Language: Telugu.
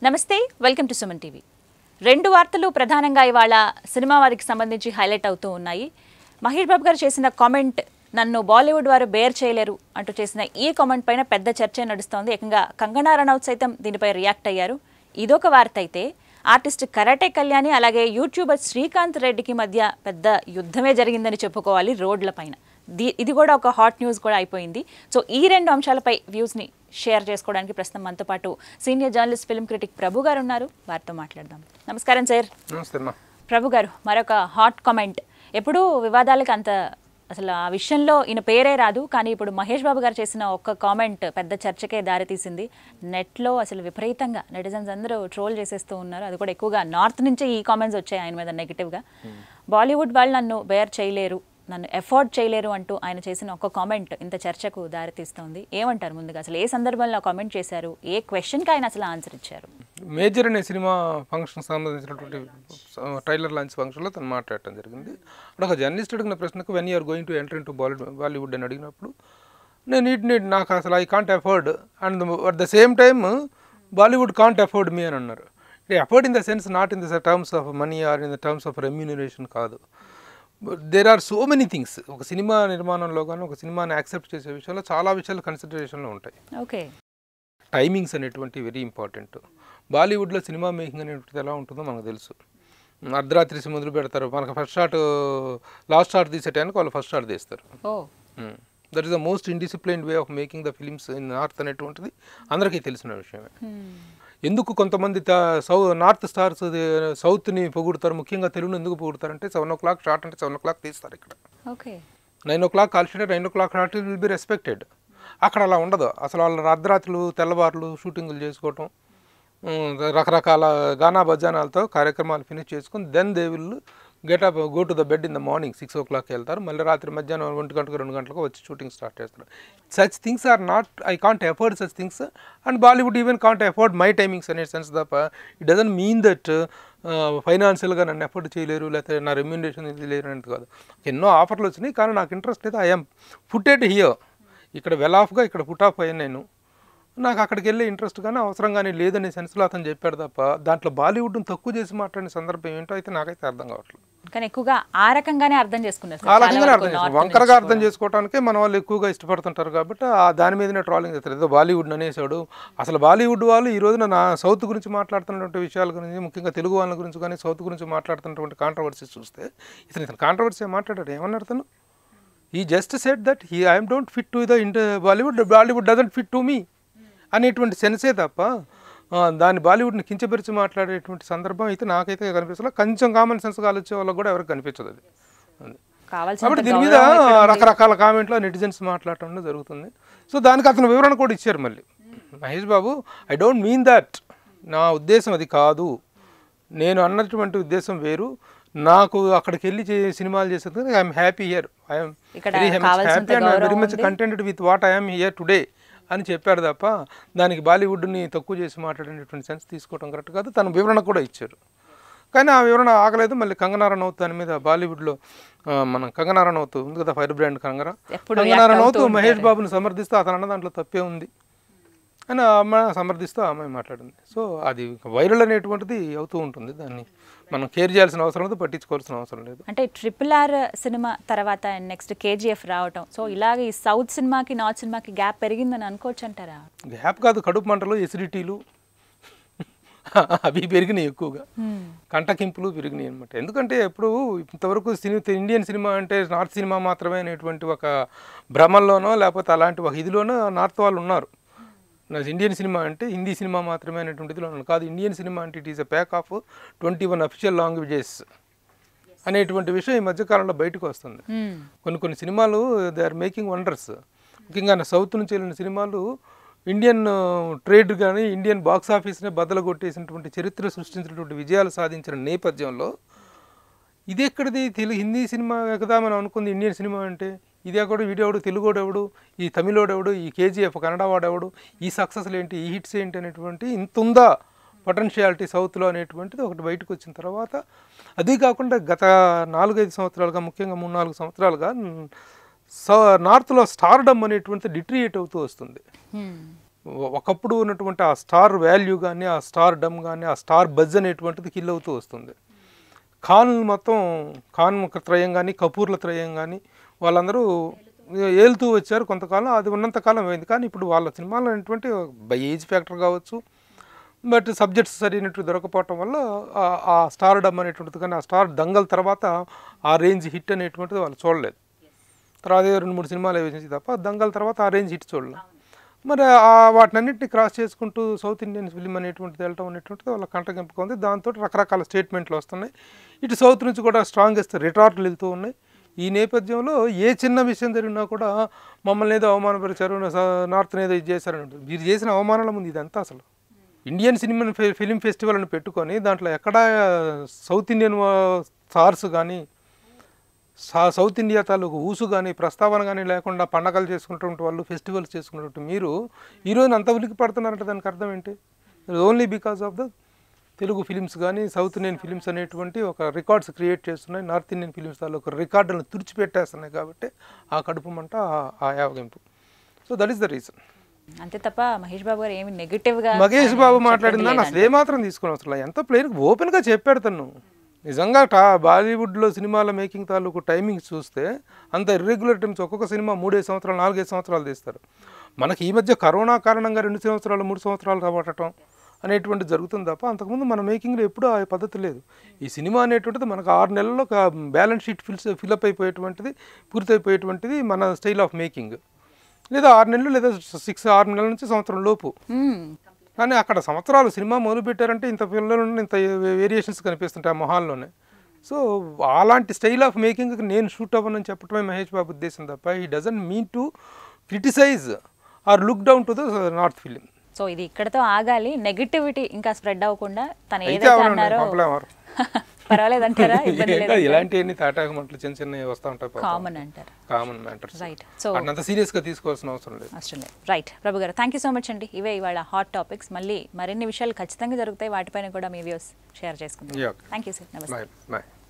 నమస్తే వెల్కమ్ టు సుమన్ టీవీ రెండు వార్తలు ప్రధానంగా ఇవాళ సినిమా వారికి సంబంధించి హైలైట్ అవుతూ ఉన్నాయి మహేష్ బాబు గారు చేసిన కామెంట్ నన్ను బాలీవుడ్ వారు బేర్ చేయలేరు అంటూ చేసిన ఈ కామెంట్ పైన పెద్ద చర్చ నడుస్తోంది ఏకంగా కంగనా రనౌత్ సైతం దీనిపై రియాక్ట్ అయ్యారు ఇదొక వార్త అయితే ఆర్టిస్ట్ కరాటే కళ్యాణి అలాగే యూట్యూబర్ శ్రీకాంత్ రెడ్డికి మధ్య పెద్ద యుద్ధమే జరిగిందని చెప్పుకోవాలి రోడ్ల పైన ది- ఇది కూడా ఒక హాట్ న్యూస్ కూడా అయిపోయింది సో ఈ రెండు అంశాలపై వ్యూస్ని షేర్ చేసుకోవడానికి ప్రస్తుతం మనతో పాటు senior journalist film critic Prabhu గారు ఉన్నారు వారితో మాట్లాడదాం నమస్కారం సార్ నమస్తే అమ్మా ప్రభు గారు మరొక హాట్ కామెంట్ ఎప్పుడూ వివాదాలకు అంత అసలు ఆ విషయంలో ఈయన పేరే రాదు కానీ ఇప్పుడు మహేష్ బాబు గారు చేసిన ఒక్క కామెంట్ పెద్ద చర్చకే దారితీసింది నెట్లో అసలు విపరీతంగా నెటిజన్స్ అందరూ ట్రోల్ చేసేస్తూ ఉన్నారు అది కూడా ఎక్కువగా నార్త్ నుంచే ఈ కామెంట్స్ వచ్చాయి ఆయన మీద నెగిటివ్గా బాలీవుడ్ వాళ్ళు నన్ను బేర్ చేయలేరు నన్ను ఎఫోర్డ్ చేయలేరు అంటూ ఆయన చేసిన ఒక కామెంట్ ఇంత చర్చకు దారితీస్తోంది ఏమంటారు ముందుగా అసలు ఏ సందర్భంలో కామెంట్ చేశారు ఏ క్వశ్చన్కి ఆయన అసలు ఆన్సర్ ఇచ్చారు మేజర్ అనే సినిమా ఫంక్షన్ సంబంధించినటువంటి ట్రైలర్ లాంచ్ ఫంక్షన్లో తను మాట్లాడటం జరిగింది అక్కడ ఒక జర్నలిస్ట్ అడిగిన ప్రశ్నకు when you're going to enter in to Bollywood Bollywood అని అడిగినప్పుడు నేను నీట్ నీట్ నాకు అసలు I can't afford and at the same time Bollywood can't afford me అని అన్నారు afford in the sense not in the terms of money or in the terms of remuneration కాదు there are so many things ఒక సినిమా నిర్మాణంలో కానీ ఒక సినిమాని యాక్సెప్ట్ చేసే విషయంలో చాలా విషయాలు కన్సిడరేషన్లో ఉంటాయి ఓకే టైమింగ్స్ అనేటువంటి వెరీ ఇంపార్టెంట్ బాలీవుడ్లో సినిమా మేకింగ్ అనేటువంటిది ఎలా ఉంటుందో మనకు తెలుసు అర్ధరాత్రి నుంచి మొదలు పెడతారు మనకు ఫస్ట్ షాట్ లాస్ట్ షాట్ తీసే టైంకి వాళ్ళు ఫస్ట్ షాట్ తీస్తారు oh that is the most indisciplined way of making the films in north అనేటువంటిది అందరికీ తెలిసిన విషయమే ఎందుకు కొంతమంది త- సౌ నార్త్ స్టార్స్ సౌత్ని పొగుడుతారు ముఖ్యంగా తెలుగుని ఎందుకు పొగుడుతారంటే సెవెన్ ఓ క్లాక్ షార్ట్ అంటే సెవెన్ ఓ క్లాక్ తీస్తారు ఇక్కడ okay nine o'clock call sheet nine o'clock shot will be respected అక్కడ అలా ఉండదు అసలు వాళ్ళ అర్ధరాత్రులు తెల్లవారులు షూటింగ్లు చేసుకోవటం ఉమ్, రకరకాల గానా భజానాలతో కార్యక్రమాలు ఫినిష్ చేసుకుని then they will get up go to the bed in the morning six o'clock వెళ్తారు మళ్ళీ రాత్రి మధ్యాహ్నం ఒంటి గంటకు రెండు గంటలకు వచ్చి షూటింగ్ స్టార్ట్ చేస్తారు such things are not I can't afford such things and Bollywood even can't afford my timings అనే సెన్స్ తప్ప ఇట్ డజన్ మీన్ దట్ ఫైనాన్షియల్గా నన్ను ఎఫోర్డ్ చేయలేరు లేకపోతే నా రెమ్యూనరేషన్ ఇది లేరు అనేది కాదు ఎన్నో ఆఫర్లు వచ్చినాయి కానీ నాకు ఇంట్రెస్ట్ అయితే ఐఎమ్ పుట్టెడ్ హియర్ ఇక్కడ వెల్ ఆఫ్గా ఇక్కడ పుట్ ఆఫ్ అయ్యాను నేను నాకు అక్కడికి వెళ్ళే ఇంట్రెస్ట్ కానీ అవసరం కానీ లేదనే సెన్స్లో అతను చెప్పాడు తప్ప దాంట్లో బాలీవుడ్ని తక్కువ చేసి మాట్లాడిన సందర్భం ఏంటో అయితే నాకైతే అర్థం కావట్లేదు కానీ ఎక్కువగా ఆ రకంగానే అర్థం చేసుకున్నారు సార్. ఆ చాలా రకంగానే వరకు అర్థం North చేసుకో వంకరగా నుంచి అర్థం కూడా. చేసుకోవడానికే మన వాళ్ళు ఎక్కువగా ఇష్టపడుతుంటారు కాబట్టి ఆ దాని మీదనే ట్రాలింగ్ చేస్తారు ఏదో బాలీవుడ్ అనేసాడు అసలు బాలీవుడ్ వాళ్ళు ఈ రోజున నా సౌత్ గురించి మాట్లాడుతున్నటువంటి విషయాల గురించి ముఖ్యంగా తెలుగు వాళ్ళ గురించి కానీ సౌత్ గురించి మాట్లాడుతున్నటువంటి కాంట్రవర్సీస్ చూస్తే ఇతను ఇతను కాంట్రవర్సీ మాట్లాడాడు ఏమన్నాడు తను ఈ just said that he I'm don't fit to the ఇంట Bollywood Bollywood doesn't fit to me అనేటువంటి సెన్సే తప్ప ఆ, దాన్ని బాలీవుడ్ని కించపరిచి మాట్లాడేటువంటి సందర్భం అయితే నాకైతే కనిపిస్తలే కొంచెం కామన్ సెన్స్ ఆలోచే వాళ్ళకి కూడా ఎవరికి కనిపించదు అది అది కావాల్సినంత కాబట్టి దీని మీద గౌరవం ఇక్కడ ఉంది. రకరకాల కామెంట్లు నెటిజన్స్ మాట్లాడటం జరుగుతుంది సో దానికి అతను వివరణ కూడా ఇచ్చారు మళ్ళీ Mahesh Babu I don't mean that నా ఉద్దేశం అది కాదు నేను అన్నటువంటి ఉద్దేశం వేరు నాకు అక్కడికి వెళ్ళి చే- సినిమాలు చేసేందుకు ఐఎమ్ హ్యాపీ హియర్ ఐఎమ్ ఇక్కడ వెరీ కావాల్సినంత హ్యాపీ అండ్ వెరీ గౌరవం much contented with what I'm here today అని చెప్పాడు తప్ప దానికి బాలీవుడ్ని తక్కువ చేసి మాట్లాడేటువంటి సెన్స్ తీసుకోవడం కరెక్ట్ కాదు తన వివరణ కూడా ఇచ్చారు కానీ ఆ వివరణ ఆగలేదు మళ్ళీ కంగనా రనౌత్ దాని మీద బాలీవుడ్లో ఆ, మన కంగనా రనౌత్ ఉంది కదా ఫైర్ బ్రాండ్ కంగనా ఎప్పుడు కంగనా react రనౌత్ అవుతూ మహేష్ ఉంటారు. బాబుని సమర్థిస్తూ అతను అన్న దాంట్లో తప్పే ఉంది అని ఆ అమ్మాయి సమర్థిస్తూ ఆ అమ్మాయి మాట్లాడింది సో అది వైరల్ అనేటువంటిది అవుతూ ఉంటుంది దాన్ని మనం కేర్ చేయాల్సిన అవసరం లేదు పట్టించుకోవాల్సిన అవసరం లేదు అంటే ట్రిపుల్ ఆర్ సినిమా తర్వాత నెక్స్ట్ కేజీఎఫ్ రావటం సో ఇలాగ ఈ సౌత్ సినిమాకి నార్త్ సినిమాకి గ్యాప్ పెరిగిందని అనుకోవచ్చు అంటారా గ్యాప్ కాదు కడుపు మంటలు ఎసిడిటీలు అవి పెరిగినాయి ఎక్కువగా కంటకింపులు పెరిగినాయి అనమాట ఎందుకంటే ఎప్పుడు ఇంతవరకు సినీ ఇండియన్ సినిమా అంటే నార్త్ సినిమా మాత్రమే అనేటువంటి ఒక భ్రమంలోనో లేకపోతే అలాంటి ఒక ఇదిలోనో నార్త్ వాళ్ళు ఉన్నారు నా ఇండియన్ సినిమా అంటే హిందీ సినిమా మాత్రమే అనేటువంటి ఇదిలో ఉన్నారు కాదు ఇండియన్ సినిమా అంటే it is a pack of twenty one official languages అనేటువంటి విషయం ఈ మధ్యకాలంలో బయటకు వస్తుంది మ్మ్. కొన్ని కొన్ని సినిమాలు దే ఆర్ మేకింగ్ వండర్స్ ముఖ్యంగా నా సౌత్ నుంచి వెళ్ళిన సినిమాలు ఇండియన్ ట్రేడ్ కానీ ఇండియన్ బాక్స్ ఆఫీస్ని బద్దలు కొట్టేసినటువంటి చరిత్ర సృష్టించినటువంటి విజయాలు సాధించిన నేపథ్యంలో ఇది ఎక్కడిది తెలుగు హిందీ సినిమా కదా మనం అనుకుంది ఇండియన్ సినిమా అంటే ఇది ఎక్కడు వీడెవడు తెలుగోడు ఎవడు ఈ తమిళోడెవడు ఈ కేజీఎఫ్ కన్నడ వాడెవడు ఈ సక్సెస్లు ఏంటి ఈ హిట్స్ ఏంటి అనేటువంటి ఇంత ఉందా పొటెన్షియాలిటీ సౌత్లో అనేటువంటిది ఒకటి బయటకు వచ్చిన తర్వాత అది కాకుండా గత నాలుగైదు సంవత్సరాలుగా ముఖ్యంగా మూడు నాలుగు సంవత్సరాలుగా న్- స నార్త్లో స్టార్డమ్ అనేటువంటిది డిట్రియేట్ అవుతూ వస్తుంది మ్మ్. ఒ- ఒకప్పుడు ఉన్నటువంటి ఆ స్టార్ వాల్యూ కానీ ఆ స్టార్ డమ్ కానీ ఆ స్టార్ బజ్ అనేటువంటిది కిల్ అవుతూ వస్తుంది ఖాన్ మొత్తం ఖాన్ త్రయం కానీ కపూర్ల త్రయం కానీ వాళ్ళందరూ ఏలుతూ వచ్చారు కొంతకాలం అది ఉన్నంతకాలం అయింది కానీ ఇప్పుడు వాళ్ళ సినిమాలు అనేటువంటి బై ఏజ్ ఫ్యాక్టర్ కావచ్చు బట్ సబ్జెక్ట్స్ సరైనట్టు దొరకపోవటం వల్ల ఆ- ఆ స్టార్ డమ్ అనేటువంటిది కానీ ఆ స్టార్ దంగల్ తర్వాత ఆ రేంజ్ హిట్ అనేటువంటిది వాళ్ళు చూడలేదు తర్వాత ఏదో రెండు మూడు సినిమాలు వేసింది తప్ప దంగల్ తర్వాత ఆ రేంజ్ హిట్ చూడలేదు మరి ఆ వాటినన్నింటినీ క్రాస్ చేసుకుంటూ సౌత్ ఇండియన్ ఫిలిం అనేటువంటిది వెళ్ళటం అనేటువంటిది వాళ్ళ కంటగింపుగా ఉంది దాంతో రకరకాల స్టేట్మెంట్లు వస్తున్నాయి ఇటు సౌత్ నుంచి కూడా స్ట్రాంగెస్ట్ రిటార్ట్లు వెళ్తూ ఉన్నాయి ఈ నేపథ్యంలో ఏ చిన్న విషయం జరిగినా కూడా మమ్మల్ని ఏదో అవమానపరిచారు స- నార్త్ని ఏదో ఇది చేశారని ఉంటుంది మీరు చేసిన అవమానాల ముందు ఇదంతా అసలు ఇండియన్ సినిమా ఫిలిం ఫెస్టివల్ అని పెట్టుకొని దాంట్లో ఎక్కడ సౌత్ ఇండియన్ స్టార్స్ కానీ సా- సౌత్ ఇండియా తాలూకు ఊసు కానీ ప్రస్తావన కానీ లేకుండా పండగలు చేసుకుంటుంటే వాళ్ళు ఫెస్టివల్స్ చేసుకుంటుంటే మీరు ఈరోజు అంత ఉలికి పడుతున్నారంటే దానికి అర్థం ఏంటి only because of the Telugu films కానీ సౌత్ ఇండియన్ ఫిలిమ్స్ అనేటువంటి ఒక రికార్డ్స్ క్రియేట్ చేస్తున్నాయి నార్త్ ఇండియన్ ఫిలిమ్స్ తాలూకు రికార్డులను తుడిచిపెట్టేస్తున్నాయి కాబట్టి ఆ కడుపు మంట ఆ- ఆ యావగింపు so that is the reason అంతే తప్ప మహేష్ బాబు గారు ఏమి నెగిటివ్ గా మహేష్ బాబు మాట్లాడిన దాన్ని అసలు ఏమాత్రం తీసుకుని అవసరం లేదు. ఎంత ప్లేయర్ ఓపెన్గా చెప్పాడు తను నిజంగా టా బాలీవుడ్లో సినిమాల మేకింగ్ తాలూకు టైమింగ్స్ చూస్తే అంత ఇర్రెగ్యులర్ టైమ్స్ ఒక్కొక్క సినిమా మూడేసి సంవత్సరాలు నాలుగైదు సంవత్సరాలు తీస్తారు మనకి ఈ మధ్య కరోనా కారణంగా రెండు సంవత్సరాలు మూడు సంవత్సరాలు రాబట్టడం అనేటువంటి జరుగుతుంది తప్ప అంతకుముందు మన మేకింగ్లో ఎప్పుడూ ఆ పద్ధతి లేదు ఈ సినిమా అనేటువంటిది మనకు ఆరు నెలల్లో బ్యాలెన్స్ షీట్ ఫిల్స్ ఫిలప్ అయిపోయేటువంటిది పూర్తయిపోయేటువంటిది మన స్టైల్ ఆఫ్ మేకింగ్ లేదా ఆరు నెలలు లేదా సిక్స్ ఆరు నెలల నుంచి సంవత్సరం లోపు మ్మ్. కానీ అక్కడ సంవత్సరాలు సినిమా మొదలు పెట్టారంటే ఇంత పిల్లలు ఇంత వేరియేషన్స్ కనిపిస్తుంటాయి ఆ మొహాల్లోనే సో అలాంటి స్టైల్ ఆఫ్ మేకింగ్ నేను షూట్ అవ్వనని చెప్పడమే మహేష్ బాబు ఉద్దేశం తప్ప ఈ doesn't mean to criticize or look down to the north film so ఇది ఇక్కడతో ఆగాలి నెగిటివిటీ ఇంకా స్ప్రెడ్ అవ్వకుండా తను అయితే ఏదైతే అవునండి అన్నారో పంపలేమారు పర్వాలేదంటారా ఇబ్బంది లేదు ఇలాంటివన్నీ తాటాక మంటలు చిన్న చిన్నవి వస్తూ ఉంటాయి కామన్ అంటారు కామన్ మ్యాటర్స్ రైట్ సో అంత సీరియస్గా తీసుకోవాల్సిన అవసరం లేదు అవసరం లేదు రైట్ ప్రభు గారు థ్యాంక్ యూ సో మచ్ అండి ఇవే ఇవాళ హాట్ టాపిక్స్ మళ్ళీ మరిన్ని విషయాలు ఖచ్చితంగా జరుగుతాయి వాటిపైన కూడా మీ వ్యూస్ షేర్ చేసుకుందాం Yeah. థ్యాంక్ యూ సార్ నమస్తే బాయ్ బాయ్